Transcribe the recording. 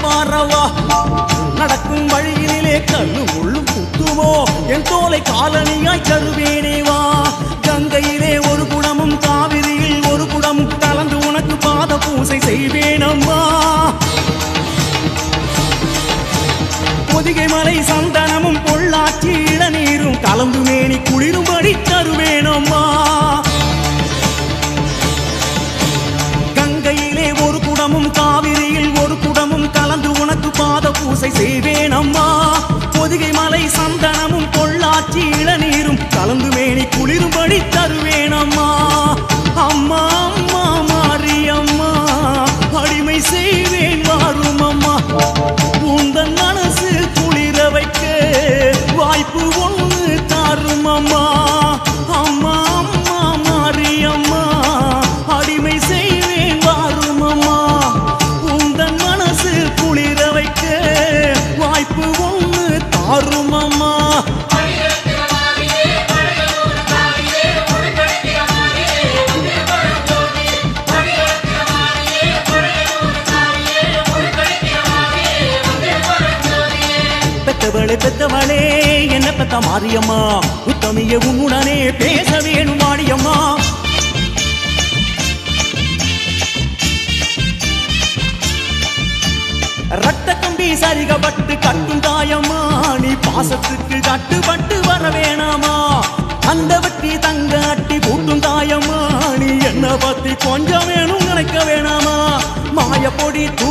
வாரவா நடக்கும் வழியிலே கல்லு முள்ளும் குத்துமோ என் தோலை காலனியாய் தருவேனே வா கங்கையிலே ஒரு குடமும் காவிரியில் ஒரு குடமும் கலந்து உனக்கு பாத பூசை செய்வேனம்மா பொதிகை மலை சந்தனமும் பொள்ளாச்சி இளநீரும் கலந்து மேனி குளிரும்படி தருவேனம்மா கங்கையிலே ஒரு குடமும் காவிரியில் ஒரு குடமும் கலந்து உனக்கு பாத பூசை செய்வேனம்மா பொதிகை மலை சந்தனமும் பொள்ளாச்சி இளநீரும் கலந்து மேனி குளிரும்படி தருவேனம்மா அம்மா அம்மா மாரியம்மா அடிமை செய்வேன் வாரும் அம்மா உந்தன் மனசு குளிர வைக்க வாய்ப்பு ஒன்று தாரும் அம்மா அம்மா அம்மா மாரியம்மா அடிமை செய்வேன் வாரும் அம்மா உந்தன் மனசு குளிர வைக்க வாய்ப்பு ஒன்று தாரும் அம்மா பெத்தவளே பெத்தவளே என்ன பெத்த மாரியம்மா உத்தமிய உன்னுடனே பேச வேணும் மாடியம்மா ரத்த கம்பி சரிகப்பட்டு கட்டும் தாயம்மா நீ பாசத்துக்கு கட்டுப்பட்டு வர வேணாமா அந்த வெற்றி தங்க அட்டி கூட்டும் தாயம்மா நீ என்ன பத்தி கொஞ்சம் வேணும் நினைக்க வேணாமா மாயப்பொடி தூ